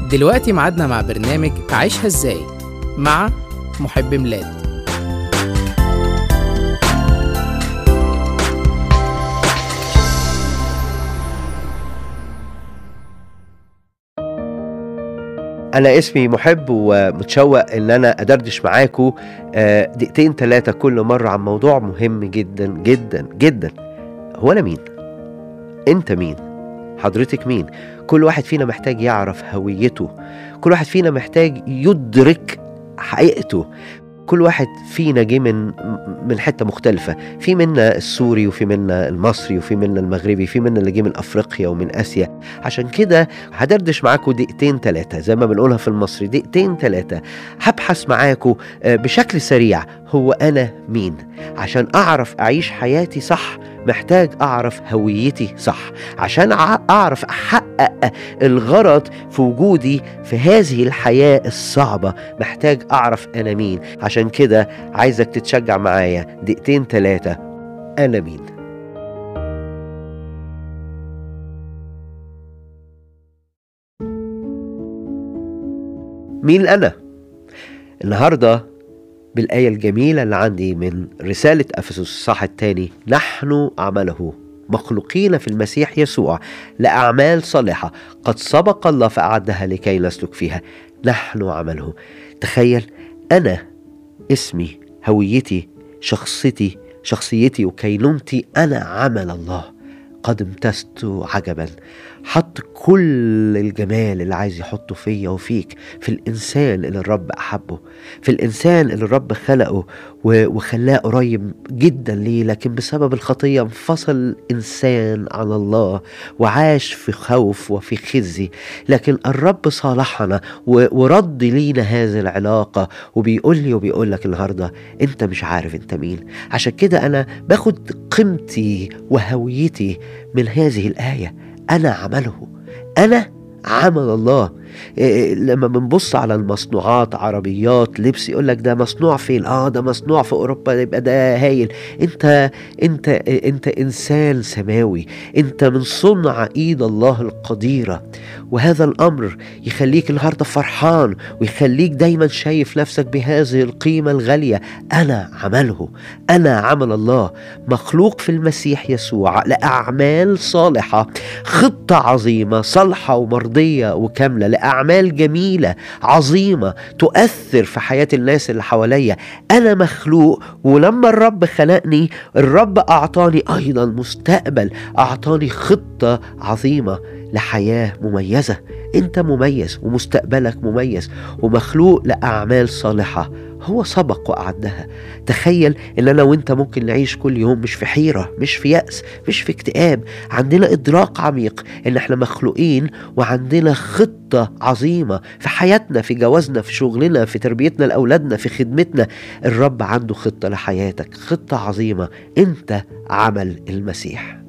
دلوقتي ميعادنا مع برنامج عيشها ازاي مع محب ميلاد أنا اسمي محب ومتشوق إن أنا أدردش معاكم آه، دقيقتين ثلاثة كل مرة عن موضوع مهم جدا جدا جدا هو أنا مين؟ أنت مين؟ حضرتك مين؟ كل واحد فينا محتاج يعرف هويته كل واحد فينا محتاج يدرك حقيقته كل واحد فينا جه من من حته مختلفه في منا السوري وفي منا المصري وفي منا المغربي في منا اللي جه من افريقيا ومن اسيا عشان كده هدردش معاكم دقيقتين ثلاثه زي ما بنقولها في المصري دقيقتين ثلاثه هبحث معاكم آه، بشكل سريع هو انا مين عشان اعرف اعيش حياتي صح محتاج اعرف هويتي صح عشان أع- اعرف احقق الغرض في وجودي في هذه الحياه الصعبه محتاج اعرف انا مين عشان كده عايزك تتشجع معايا دقيقتين ثلاثه انا مين مين انا النهارده بالآية الجميلة اللي عندي من رسالة أفسس الصح الثاني نحن عمله مخلوقين في المسيح يسوع لأعمال صالحة قد سبق الله فأعدها لكي نسلك فيها نحن عمله تخيل أنا اسمي هويتي شخصيتي شخصيتي وكينونتي أنا عمل الله قد امتزت عجبا حط كل الجمال اللي عايز يحطه فيا وفيك في الإنسان اللي الرب أحبه في الإنسان اللي الرب خلقه و- وخلاه قريب جدا ليه لكن بسبب الخطية انفصل إنسان عن الله وعاش في خوف وفي خزي لكن الرب صالحنا و- ورد لينا هذه العلاقة وبيقول لي وبيقول لك النهاردة أنت مش عارف أنت مين عشان كده أنا باخد قيمتي وهويتي من هذه الآية أنا عمله أنا عمل الله إيه، لما بنبص على المصنوعات عربيات لبس يقول لك ده مصنوع فين اه ده مصنوع في اوروبا يبقى ده هايل انت انت انت انسان سماوي انت من صنع ايد الله القديره وهذا الامر يخليك النهارده فرحان ويخليك دايما شايف نفسك بهذه القيمه الغاليه انا عمله انا عمل الله مخلوق في المسيح يسوع لاعمال صالحه خطه عظيمه صالحه ومرضيه وكامله لاعمال جميله عظيمه تؤثر في حياه الناس اللي حواليا انا مخلوق ولما الرب خلقني الرب اعطاني ايضا مستقبل اعطاني خطه عظيمه لحياه مميزه انت مميز ومستقبلك مميز ومخلوق لاعمال صالحه هو سبق واعدها تخيل ان انا وانت ممكن نعيش كل يوم مش في حيره مش في ياس مش في اكتئاب عندنا ادراك عميق ان احنا مخلوقين وعندنا خطه عظيمه في حياتنا في جوازنا في شغلنا في تربيتنا لاولادنا في خدمتنا الرب عنده خطه لحياتك خطه عظيمه انت عمل المسيح